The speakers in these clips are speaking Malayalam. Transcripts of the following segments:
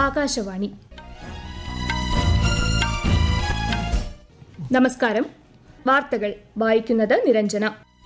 ആകാശവാണി നമസ്കാരം വാർത്തകൾ വായിക്കുന്നത് നിരഞ്ജന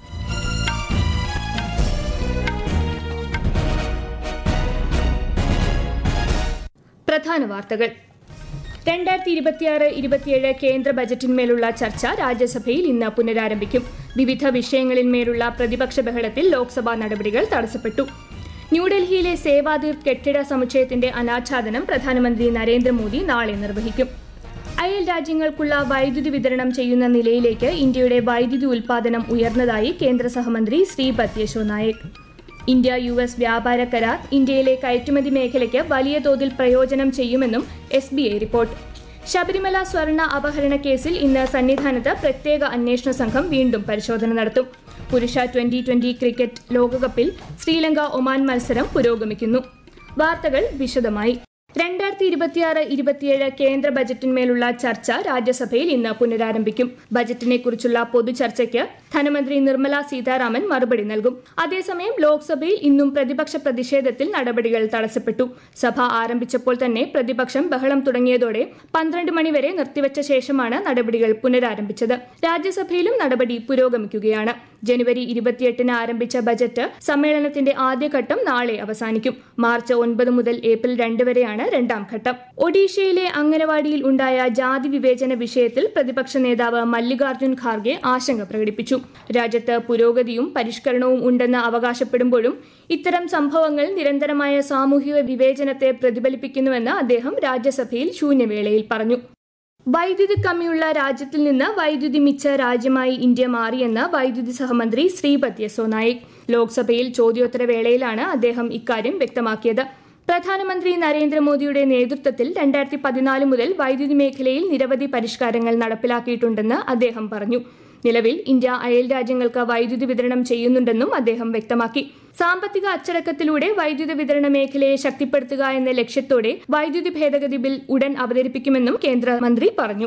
പ്രധാന വാർത്തകൾ രണ്ടായിരത്തി ഇരുപത്തിയാറ് ഇരുപത്തിയേഴ് കേന്ദ്ര ബജറ്റിന്മേലുള്ള ചർച്ച രാജ്യസഭയിൽ ഇന്ന് പുനരാരംഭിക്കും വിവിധ വിഷയങ്ങളിന്മേലുള്ള പ്രതിപക്ഷ ബഹളത്തിൽ ലോക്സഭാ നടപടികൾ തടസ്സപ്പെട്ടു ന്യൂഡൽഹിയിലെ സേവാതീർ കെട്ടിട സമുച്ചയത്തിന്റെ അനാച്ഛാദനം പ്രധാനമന്ത്രി നരേന്ദ്രമോദി നാളെ നിർവഹിക്കും അയൽ രാജ്യങ്ങൾക്കുള്ള വൈദ്യുതി വിതരണം ചെയ്യുന്ന നിലയിലേക്ക് ഇന്ത്യയുടെ വൈദ്യുതി ഉൽപാദനം ഉയർന്നതായി കേന്ദ്ര സഹമന്ത്രി Shripad Yesso Naik India U S വ്യാപാര കരാർ ഇന്ത്യയിലെ കയറ്റുമതി മേഖലയ്ക്ക് വലിയ തോതിൽ പ്രയോജനം ചെയ്യുമെന്നും S B I report Sabarimala സ്വർണ്ണ അപഹരണ കേസിൽ ഇന്ന് സന്നിധാനത്ത് പ്രത്യേക അന്വേഷണ സംഘം വീണ്ടും പരിശോധന നടത്തും പുരുഷ ട്വന്റി ട്വന്റി ക്രിക്കറ്റ് ലോകകപ്പിൽ ശ്രീലങ്ക ഒമാൻ മത്സരം പുരോഗമിക്കുന്നു വാർത്തകൾ വിശദമായി രണ്ടായിരത്തി ഇരുപത്തിയാറ് ഇരുപത്തിയേഴ് കേന്ദ്ര ബജറ്റിന്മേലുള്ള ചർച്ച രാജ്യസഭയിൽ ഇന്ന് പുനരാരംഭിക്കും ബജറ്റിനെ കുറിച്ചുള്ള പൊതുചർച്ചയ്ക്ക് ധനമന്ത്രി നിർമ്മല സീതാരാമൻ മറുപടി നൽകും അതേസമയം ലോക്സഭയിൽ ഇന്നും പ്രതിപക്ഷ പ്രതിഷേധത്തിൽ നടപടികൾ തടസ്സപ്പെട്ടു സഭ ആരംഭിച്ചപ്പോൾ തന്നെ പ്രതിപക്ഷം ബഹളം തുടങ്ങിയതോടെ പന്ത്രണ്ട് മണിവരെ നിർത്തിവച്ച ശേഷമാണ് നടപടികൾ പുനരാരംഭിച്ചത് രാജ്യസഭയിലും നടപടി പുരോഗമിക്കുകയാണ് ജനുവരി ഇരുപത്തിയെട്ടിന് ആരംഭിച്ച ബജറ്റ് സമ്മേളനത്തിന്റെ ആദ്യഘട്ടം നാളെ അവസാനിക്കും മാർച്ച് ഒൻപത് മുതൽ ഏപ്രിൽ രണ്ട് വരെയാണ് രണ്ടാം ഘട്ടം ഒഡീഷയിലെ അംഗനവാടിയിൽ ഉണ്ടായ ജാതി വിവേചന വിഷയത്തിൽ പ്രതിപക്ഷ നേതാവ് മല്ലികാർജ്ജുൻ ഖാർഗെ ആശങ്ക പ്രകടിപ്പിച്ചു രാജ്യത്ത് പുരോഗതിയും പരിഷ്കരണവും ഉണ്ടെന്ന് അവകാശപ്പെടുമ്പോഴും ഇത്തരം സംഭവങ്ങൾ നിരന്തരമായ സാമൂഹിക വിവേചനത്തെ പ്രതിഫലിപ്പിക്കുന്നുവെന്ന് അദ്ദേഹം രാജ്യസഭയിൽ ശൂന്യവേളയിൽ പറഞ്ഞു വൈദ്യുതി കമ്മിയുള്ള രാജ്യത്തിൽ നിന്ന് വൈദ്യുതി മിച്ച രാജ്യമായി ഇന്ത്യ മാറിയെന്ന് വൈദ്യുതി സഹമന്ത്രി ശ്രീപദ് യസോ നായിക് ലോക്സഭയിൽ ചോദ്യോത്തര വേളയിലാണ് അദ്ദേഹം ഇക്കാര്യം വ്യക്തമാക്കിയത് പ്രധാനമന്ത്രി നരേന്ദ്രമോദിയുടെ നേതൃത്വത്തിൽ രണ്ടായിരത്തി പതിനാല് മുതൽ വൈദ്യുതി മേഖലയിൽ നിരവധി പരിഷ്കാരങ്ങൾ നടപ്പിലാക്കിയിട്ടുണ്ടെന്ന് അദ്ദേഹം പറഞ്ഞു നിലവിൽ ഇന്ത്യ അയൽ രാജ്യങ്ങൾക്ക് വൈദ്യുതി വിതരണം ചെയ്യുന്നുണ്ടെന്നും അദ്ദേഹം വ്യക്തമാക്കി സാമ്പത്തിക അച്ചടക്കത്തിലൂടെ വൈദ്യുത വിതരണ മേഖലയെ ശക്തിപ്പെടുത്തുക എന്ന ലക്ഷ്യത്തോടെ വൈദ്യുതി ഭേദഗതി ബിൽ ഉടൻ അവതരിപ്പിക്കുമെന്നും കേന്ദ്രമന്ത്രി പറഞ്ഞു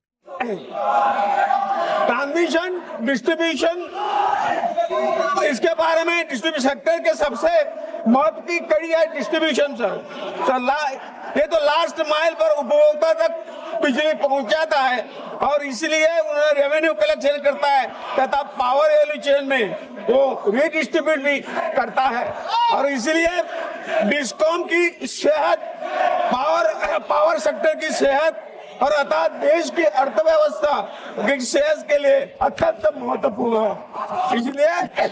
ट्रांसमिशन डिस्ट्रीब्यूशन इसके बारे में डिस्ट्रीब्यूशन सेक्टर के सबसे महत्व की कड़ी है डिस्ट्रीब्यूशन सर सर ला, ये तो लास्ट माइल पर उपभोक्ता तक बिजली पहुंचाता है और इसलिए उन्हें रेवेन्यू कलेक्शन करता है तथा पावर वैल्यू चेन में वो रीडिस्ट्रीब्यूट भी करता है और इसलिए डिस्कॉम की सेहत पावर पावर सेक्टर की सेहत और अर्थात देश की अर्थव्यवस्था की सेहत के लिए अत्यंत महत्वपूर्ण है इसलिए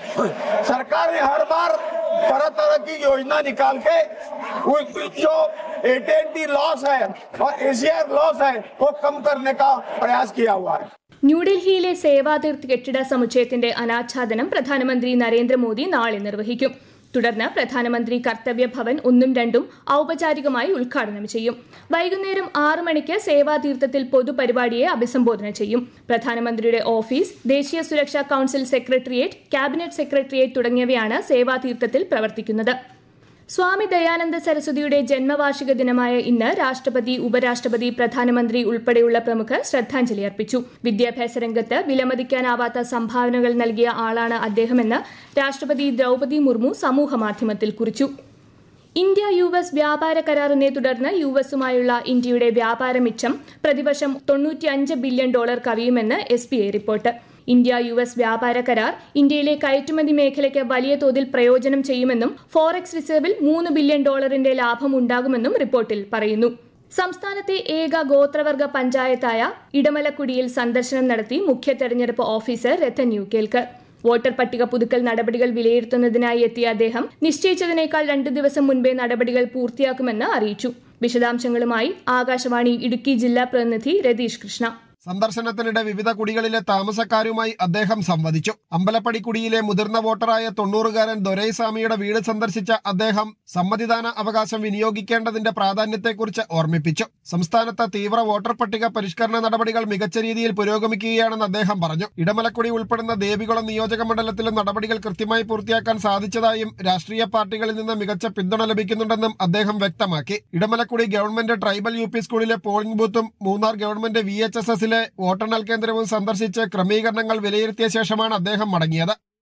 सरकार ने हर बार तरह तरह की योजना निकाल के उस- जो एटीएनटी लॉस है और एसीआर लॉस है वो कम करने का प्रयास किया हुआ है ന്യൂഡൽഹിയിലെ സേവാതീർത്ത് കെട്ടിട സമുച്ചയത്തിന്റെ അനാച്ഛാദനം പ്രധാനമന്ത്രി നരേന്ദ്രമോദി നാളെ നിർവഹിക്കും തുടർന്ന് പ്രധാനമന്ത്രി കർത്തവ്യ ഭവൻ ഒന്നും രണ്ടും ഔപചാരികമായി ഉദ്ഘാടനം ചെയ്യും വൈകുന്നേരം ആറ് മണിക്ക് സേവാതീർത്ഥത്തിൽ പൊതുപരിപാടിയെ അഭിസംബോധന ചെയ്യും പ്രധാനമന്ത്രിയുടെ ഓഫീസ് ദേശീയ സുരക്ഷാ കൌൺസിൽ സെക്രട്ടേറിയറ്റ് ക്യാബിനറ്റ് സെക്രട്ടേറിയറ്റ് തുടങ്ങിയവയാണ് സേവാതീർത്ഥത്തിൽ പ്രവർത്തിക്കുന്നത് സ്വാമി ദയാനന്ദ സരസ്വതിയുടെ ജന്മവാർഷിക ദിനമായ ഇന്ന് രാഷ്ട്രപതി ഉപരാഷ്ട്രപതി പ്രധാനമന്ത്രി ഉൾപ്പെടെയുള്ള പ്രമുഖർ ശ്രദ്ധാഞ്ജലി അർപ്പിച്ചു വിദ്യാഭ്യാസ രംഗത്ത് വിലമതിക്കാനാവാത്ത സംഭാവനകൾ നൽകിയ ആളാണ് അദ്ദേഹമെന്ന് രാഷ്ട്രപതി ദ്രൗപദി മുർമു സമൂഹ മാധ്യമത്തിൽ കുറിച്ചു ഇന്ത്യ യു എസ് വ്യാപാര കരാറിനെ തുടർന്ന് യു എസുമായുള്ള ഇന്ത്യയുടെ വ്യാപാര മിച്ചം പ്രതിവർഷം തൊണ്ണൂറ്റിയഞ്ച് ബില്യൺ ഡോളർ കവിയുമെന്ന് S B I report India U S വ്യാപാര കരാർ ഇന്ത്യയിലെ കയറ്റുമതി മേഖലയ്ക്ക് വലിയ തോതിൽ പ്രയോജനം ചെയ്യുമെന്നും ഫോറക്സ് റിസർവിൽ മൂന്ന് ബില്യൺ ഡോളറിന്റെ ലാഭം ഉണ്ടാകുമെന്നും റിപ്പോർട്ടിൽ പറയുന്നു സംസ്ഥാനത്തെ ഏക ഗോത്രവർഗ പഞ്ചായത്തായ ഇടമലക്കുടിയിൽ സന്ദർശനം നടത്തി മുഖ്യ തെരഞ്ഞെടുപ്പ് officer Rathan U Kelkar voter പട്ടിക പുതുക്കൽ നടപടികൾ വിലയിരുത്തുന്നതിനായി എത്തിയ അദ്ദേഹം നിശ്ചയിച്ചതിനേക്കാൾ രണ്ടു ദിവസം മുൻപേ നടപടികൾ പൂർത്തിയാക്കുമെന്ന് അറിയിച്ചു വിശദാംശങ്ങളുമായി ആകാശവാണി ഇടുക്കി ജില്ലാ പ്രതിനിധി രതീഷ് കൃഷ്ണ സന്ദർശനത്തിനിടെ വിവിധ കുടികളിലെ താമസക്കാരുമായി അദ്ദേഹം സംവദിച്ചു അമ്പലപ്പടി കുടിയിലെ മുതിർന്ന വോട്ടറായ തൊണ്ണൂറുകാരൻ ദൊരൈസ്വാമിയുടെ വീട് സന്ദർശിച്ച അദ്ദേഹം സമ്മതിദാന അവകാശം വിനിയോഗിക്കേണ്ടതിന്റെ പ്രാധാന്യത്തെക്കുറിച്ച് ഓർമ്മിപ്പിച്ചു സംസ്ഥാനത്ത് തീവ്ര വോട്ടർ പട്ടിക പരിഷ്കരണ നടപടികൾ മികച്ച രീതിയിൽ പുരോഗമിക്കുകയാണെന്ന് അദ്ദേഹം പറഞ്ഞു ഇടമലക്കുടി ഉൾപ്പെടുന്ന ദേവികുളം നിയോജക മണ്ഡലത്തിലും നടപടികൾ കൃത്യമായി പൂർത്തിയാക്കാൻ സാധിച്ചതായും രാഷ്ട്രീയ പാർട്ടികളിൽ നിന്ന് മികച്ച പിന്തുണ ലഭിക്കുന്നുണ്ടെന്നും അദ്ദേഹം വ്യക്തമാക്കി Edamalakkudy government tribal U P സ്കൂളിലെ പോളിംഗ് ബൂത്തും Munnar government V H S എസിലെ വോട്ടെണ്ണൽ കേന്ദ്രവും സന്ദർശിച്ച് ക്രമീകരണങ്ങൾ വിലയിരുത്തിയ ശേഷമാണ് അദ്ദേഹം മടങ്ങിയത്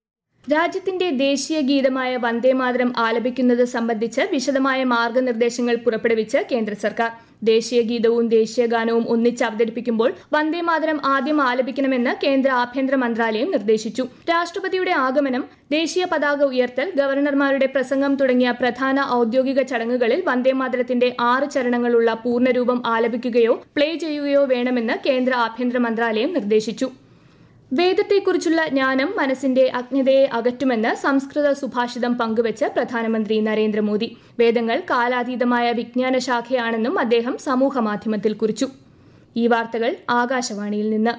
രാജ്യത്തിന്റെ ദേശീയ ഗീതമായ വന്ദേമാതരം ആലപിക്കുന്നത് സംബന്ധിച്ച് വിശദമായ മാർഗനിർദ്ദേശങ്ങൾ പുറപ്പെടുവിച്ച് കേന്ദ്ര സർക്കാർ ദേശീയ ഗീതവും ദേശീയ ഗാനവും ഒന്നിച്ച് അവതരിപ്പിക്കുമ്പോൾ വന്ദേമാതരം ആദ്യം ആലപിക്കണമെന്ന് കേന്ദ്ര ആഭ്യന്തര മന്ത്രാലയം നിർദ്ദേശിച്ചു രാഷ്ട്രപതിയുടെ ആഗമനം ദേശീയ പതാക ഉയർത്തൽ ഗവർണർമാരുടെ പ്രസംഗം തുടങ്ങിയ പ്രധാന ഔദ്യോഗിക ചടങ്ങുകളിൽ വന്ദേമാതരത്തിന്റെ ആറ് ചരണങ്ങളുള്ള പൂർണ്ണരൂപം ആലപിക്കുകയോ പ്ലേ ചെയ്യുകയോ വേണമെന്ന് കേന്ദ്ര ആഭ്യന്തര മന്ത്രാലയം നിർദ്ദേശിച്ചു വേദത്തെക്കുറിച്ചുള്ള ജ്ഞാനം മനസ്സിന്റെ അജ്ഞതയെ അകറ്റുമെന്ന് സംസ്കൃത സുഭാഷിതം പങ്കുവച്ച് പ്രധാനമന്ത്രി നരേന്ദ്രമോദി വേദങ്ങൾ കാലാതീതമായ വിജ്ഞാന ശാഖയാണെന്നും അദ്ദേഹം സമൂഹമാധ്യമത്തിൽ കുറിച്ചു ഈ വാർത്തകൾ ആകാശവാണിയിൽ നിന്ന്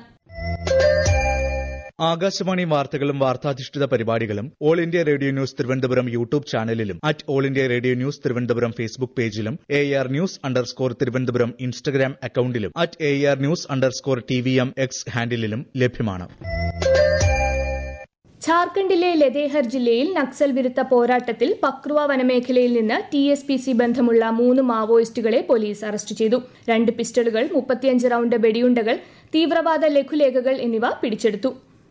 ആകാശവാണി വാർത്തകളും വാർത്താധിഷ്ഠിത പരിപാടികളും all India radio news Thiruvananthapuram YouTube ചാനലിലും at all India radio news Thiruvananthapuram Facebook പേജിലും A R news underscore Thiruvananthapuram Instagram അക്കൌണ്ടിലും at A R news underscore T V M X ഹാൻഡിലും ലഭ്യമാണ് ഝാർഖണ്ഡിലെ ലതേഹർ ജില്ലയിൽ നക്സൽ വിരുദ്ധ പോരാട്ടത്തിൽ പക്രുവ വനമേഖലയിൽ നിന്ന് ടി എസ് പി സി ബന്ധമുള്ള മൂന്ന് മാവോയിസ്റ്റുകളെ പോലീസ് അറസ്റ്റ് ചെയ്തു രണ്ട് പിസ്റ്റളുകൾ മുപ്പത്തിയഞ്ച് റൌണ്ട് വെടിയുണ്ടകൾ തീവ്രവാദ ലഘുലേഖകൾ എന്നിവ പിടിച്ചെടുത്തു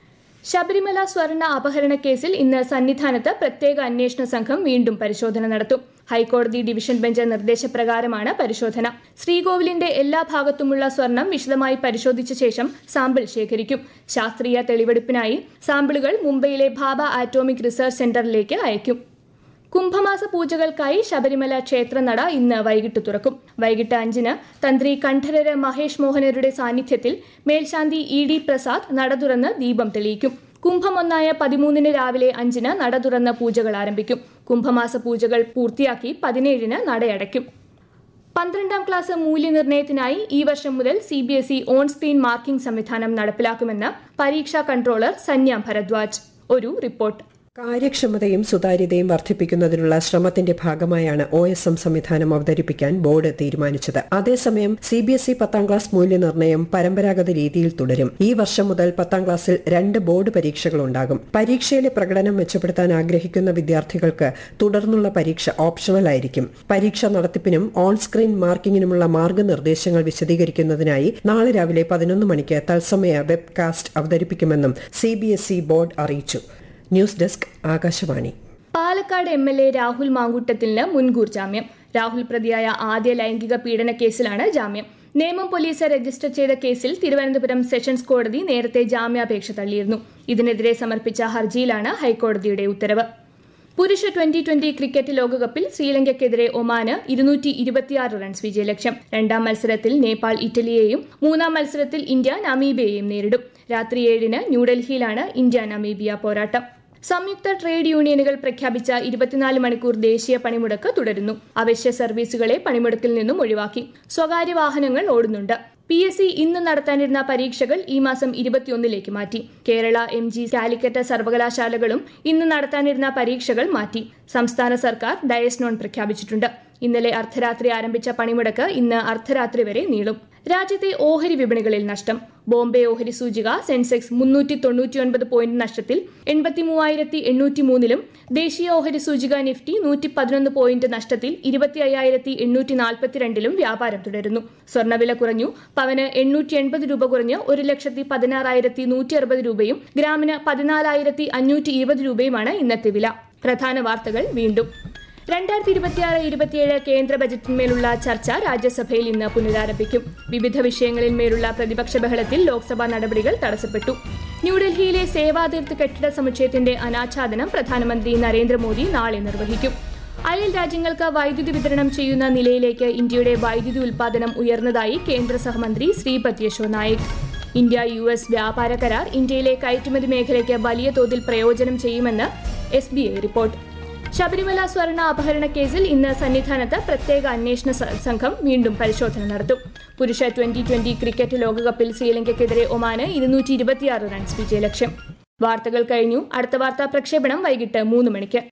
ശബരിമല സ്വർണ്ണ അപഹരണ കേസിൽ ഇന്ന് സന്നിധാനത്ത് പ്രത്യേക അന്വേഷണ സംഘം വീണ്ടും പരിശോധന നടത്തും ഹൈക്കോടതി ഡിവിഷൻ ബെഞ്ച് നിർദ്ദേശപ്രകാരമാണ് പരിശോധന ശ്രീകോവിലിന്റെ എല്ലാ ഭാഗത്തുമുള്ള സ്വർണം വിശദമായി പരിശോധിച്ച ശേഷം സാമ്പിൾ ശേഖരിക്കും ശാസ്ത്രീയ തെളിവെടുപ്പിനായി സാമ്പിളുകൾ മുംബൈയിലെ ഭാബ ആറ്റോമിക് റിസർച്ച് സെന്ററിലേക്ക് അയക്കും കുംഭമാസ പൂജകൾക്കായി ശബരിമല ക്ഷേത്രനട ഇന്ന് വൈകിട്ട് തുറക്കും വൈകിട്ട് അഞ്ചിന് തന്ത്രി കണ്ഠരര് മഹേഷ് മോഹനരുടെ സാന്നിധ്യത്തിൽ മേൽശാന്തി ഇ ഡി പ്രസാദ് നട തുറന്ന് ദീപം തെളിയിക്കും കുംഭം ഒന്നായ പതിമൂന്നിന് രാവിലെ അഞ്ചിന് നട തുറന്ന പൂജകൾ ആരംഭിക്കും കുംഭമാസ പൂജകൾ പൂർത്തിയാക്കി പതിനേഴിന് നടയടയ്ക്കും പന്ത്രണ്ടാം ക്ലാസ് മൂല്യനിർണ്ണയത്തിനായി ഈ വർഷം മുതൽ C B S E on screen marking സംവിധാനം നടപ്പിലാക്കുമെന്ന് പരീക്ഷാ കൺട്രോളർ സന്യ ഭരദ്വാജ് ഒരു റിപ്പോർട്ട് കാര്യക്ഷമതയും സുതാര്യതയും വർദ്ധിപ്പിക്കുന്നതിനുള്ള ശ്രമത്തിന്റെ ഭാഗമായാണ് ഒ എസ് എം സംവിധാനം അവതരിപ്പിക്കാൻ ബോർഡ് തീരുമാനിച്ചത് അതേസമയം സി ബി എസ് ഇ പത്താം ക്ലാസ് മൂല്യനിർണ്ണയം പരമ്പരാഗത രീതിയിൽ തുടരും ഈ വർഷം മുതൽ പത്താം ക്ലാസ്സിൽ രണ്ട് ബോർഡ് പരീക്ഷകൾ ഉണ്ടാകും പരീക്ഷയിലെ പ്രകടനം മെച്ചപ്പെടുത്താൻ ആഗ്രഹിക്കുന്ന വിദ്യാർത്ഥികൾക്ക് തുടർന്നുള്ള പരീക്ഷ ഓപ്ഷണൽ ആയിരിക്കും പരീക്ഷ നടത്തിപ്പിനും ഓൺ സ്ക്രീൻ മാർക്കിങ്ങിനുമുള്ള മാർഗനിർദ്ദേശങ്ങൾ വിശദീകരിക്കുന്നതിനായി നാളെ രാവിലെ പതിനൊന്ന് മണിക്ക് തത്സമയ വെബ്കാസ്റ്റ് അവതരിപ്പിക്കുമെന്നും C B S E board അറിയിച്ചു news desk Akashvani Palakkad M L A Rahul മാങ്കൂട്ടത്തിന് മുൻകൂർ ജാമ്യം രാഹുൽ പ്രതിയായ ആദ്യ ലൈംഗിക പീഡന കേസിലാണ് ജാമ്യം നേമം പോലീസ് രജിസ്റ്റർ ചെയ്ത കേസിൽ തിരുവനന്തപുരം സെഷൻസ് കോടതി നേരത്തെ ജാമ്യാപേക്ഷ തള്ളിയിരുന്നു ഇതിനെതിരെ സമർപ്പിച്ച ഹർജിയിലാണ് ഹൈക്കോടതിയുടെ ഉത്തരവ് പുരുഷ ട്വന്റി ട്വന്റി ക്രിക്കറ്റ് ലോകകപ്പിൽ ശ്രീലങ്കയ്ക്കെതിരെ ഒമാന് ഇരുന്നൂറ്റി ഇരുപത്തിയാറ് റൺസ് വിജയലക്ഷ്യം രണ്ടാം മത്സരത്തിൽ നേപ്പാൾ ഇറ്റലിയെയും മൂന്നാം മത്സരത്തിൽ ഇന്ത്യ നമീബിയയെയും നേരിടും രാത്രി ഏഴിന് ന്യൂഡൽഹിയിലാണ് ഇന്ത്യ നമീബിയ പോരാട്ടം സംയുക്ത ട്രേഡ് യൂണിയനുകൾ പ്രഖ്യാപിച്ച ഇരുപത്തിനാല് മണിക്കൂർ ദേശീയ പണിമുടക്ക് തുടരുന്നു അവശ്യ സർവീസുകളെ പണിമുടക്കിൽ നിന്നും ഒഴിവാക്കി സ്വകാര്യ വാഹനങ്ങൾ ഓടുന്നുണ്ട് പി എസ് സി ഇന്ന് നടത്താനിരുന്ന പരീക്ഷകൾ ഈ മാസം ഇരുപത്തിയൊന്നിലേക്ക് മാറ്റി കേരള എം ജി കാലിക്കറ്റ് സർവകലാശാലകളും ഇന്ന് നടത്താനിരുന്ന പരീക്ഷകൾ മാറ്റി സംസ്ഥാന സർക്കാർ ഡയസ് നോൺ പ്രഖ്യാപിച്ചിട്ടുണ്ട് ഇന്നലെ അർദ്ധരാത്രി ആരംഭിച്ച പണിമുടക്ക് ഇന്ന് അർദ്ധരാത്രി വരെ നീളും രാജ്യത്തെ ഓഹരി വിപണികളിൽ നഷ്ടം ബോംബെ ഓഹരി സൂചിക സെൻസെക്സ് മുന്നൂറ്റി തൊണ്ണൂറ്റിയൊൻപത് പോയിന്റ് നഷ്ടത്തിൽ എൺപത്തി മൂവായിരത്തി എണ്ണൂറ്റി മൂന്നിലും ദേശീയ ഓഹരി സൂചിക നിഫ്റ്റി നൂറ്റി പതിനൊന്ന് പോയിന്റ് നഷ്ടത്തിൽ ഇരുപത്തി അയ്യായിരത്തി എണ്ണൂറ്റി നാൽപ്പത്തിരണ്ടിലും വ്യാപാരം തുടരുന്നു സ്വർണ്ണവില കുറഞ്ഞു പവന് എണ്ണൂറ്റി എൺപത് രൂപ കുറഞ്ഞ് ഒരു ലക്ഷത്തി പതിനാറായിരത്തി നൂറ്റി അറുപത് രൂപയും ഗ്രാമിന് പതിനാലായിരത്തി അഞ്ഞൂറ്റി ഇരുപത് രൂപയുമാണ് ഇന്നത്തെ വില പ്രധാന വാർത്തകൾ വീണ്ടും രണ്ടായിരത്തി ഇരുപത്തിയാറ് ഇരുപത്തിയേഴ് കേന്ദ്ര ബജറ്റിന്മേലുള്ള ചർച്ച രാജ്യസഭയിൽ ഇന്ന് പുനരാരംഭിക്കും വിവിധ വിഷയങ്ങളിന്മേലുള്ള പ്രതിപക്ഷ ബഹളത്തിൽ ലോക്സഭാ നടപടികൾ തടസ്സപ്പെട്ടു ന്യൂഡൽഹിയിലെ സേവാതീർത്ത് കെട്ടിട സമുച്ചയത്തിന്റെ അനാച്ഛാദനം പ്രധാനമന്ത്രി നരേന്ദ്രമോദി നാളെ നിർവഹിക്കും അയൽ രാജ്യങ്ങൾക്ക് വൈദ്യുതി വിതരണം ചെയ്യുന്ന നിലയിലേക്ക് ഇന്ത്യയുടെ വൈദ്യുതി ഉൽപാദനം ഉയർന്നതായി കേന്ദ്ര സഹമന്ത്രി Shripad Yesso Naik India U S വ്യാപാര കരാർ ഇന്ത്യയിലെ കയറ്റുമതി മേഖലയ്ക്ക് വലിയ തോതിൽ പ്രയോജനം ചെയ്യുമെന്ന് S B I report Sabarimala സ്വർണ്ണ അപഹരണ കേസിൽ ഇന്ന് സന്നിധാനത്ത് പ്രത്യേക അന്വേഷണ സ- സംഘം വീണ്ടും പരിശോധന നടത്തും പുരുഷ ട്വന്റി ട്വന്റി ക്രിക്കറ്റ് ലോകകപ്പിൽ ശ്രീലങ്കയ്ക്കെതിരെ ഒമാന് ഇരുന്നൂറ്റി ഇരുപത്തിയാറ് റൺസ് വിജയലക്ഷ്യം വാർത്തകൾ കഴിഞ്ഞു അടുത്ത വാർത്താ പ്രക്ഷേപണം വൈകിട്ട് മൂന്ന് മണിക്ക്